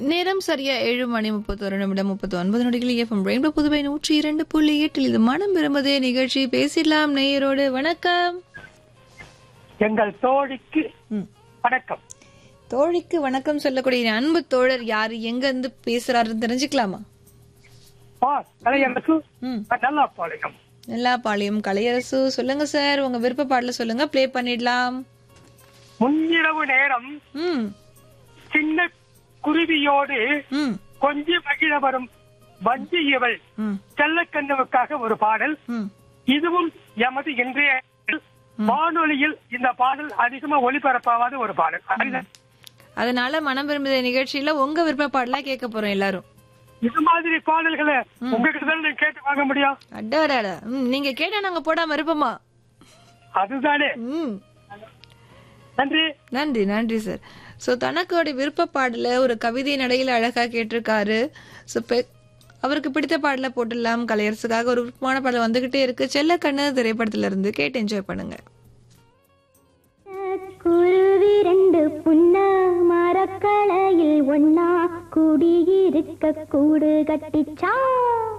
நேரம் சரியா ஏழு மணி முப்பத்தொரு நிமிடம் முப்பத்தி ஒன்பது நொடிகள் எஃப்எம் ரெயின்போ புதுவை நூற்றி இரண்டு புள்ளி எட்டில் இது மனம் விரும்புதே நிகழ்ச்சி பேசிடலாம் நேயரோடு வணக்கம் எங்கள் தோழிக்கு ம். வணக்கம் தோழிக்கு வணக்கம் சொல்லக்கூடிய அன்பு தோழர் யாரு எங்க இருந்து பேசுறாருன்னு தெரிஞ்சுக்கலாமா பா கலையரசு ம் நல்லா பாளையம் நெல்லாப்பாளையம் கலையரசு சொல்லுங்க சார் உங்க விருப்ப பாடல சொல்லுங்க ப்ளே பண்ணிடலாம் முன்னிரவு நேரம் ம் சின்ன குருவியோடு ம் கொஞ்சி மகிழ வரும் வஞ்சி இவள் ம் செல்லக்கண்ணுவுக்காக ஒரு பாடல் ம் இதுவும் எமது இன்றைய வானொலியில் இந்த பாடல் அதிகமா ஒளிபரப்பாவாத ஒரு பாடல் அதுதான். அதனால மனம் விரும்புத நிகழ்ச்சியில உங்க விருப்ப பாடலா கேட்க போறோம் எல்லாரும் இது மாதிரி பாடல்களை உங்ககிட்ட தான் நீங்க கேட்டு வாங்க முடியும் அடாடாடா ம், நீங்க கேட்டா நாங்க போடாம இருப்போமா அதுதானே ம் நன்றி நன்றி நன்றி சார் ஸோ தனக்கோட விருப்ப பாடல ஒரு கவிதை நடையில் அழகா கேட்டிருக்காரு ஸோ அவருக்கு பிடித்த பாடல போட்டுடலாம் கலையரசுக்காக ஒரு விருப்பமான பாடல் வந்துகிட்டே இருக்கு செல்லக்கண்ணு திரைப்படத்துல இருந்து கேட்டு என்ஜாய் பண்ணுங்க குருவி ரெண்டு புன்ன மரக்கலையில் ஒன்னா குடியிருக்க கூடு கட்டிச்சான்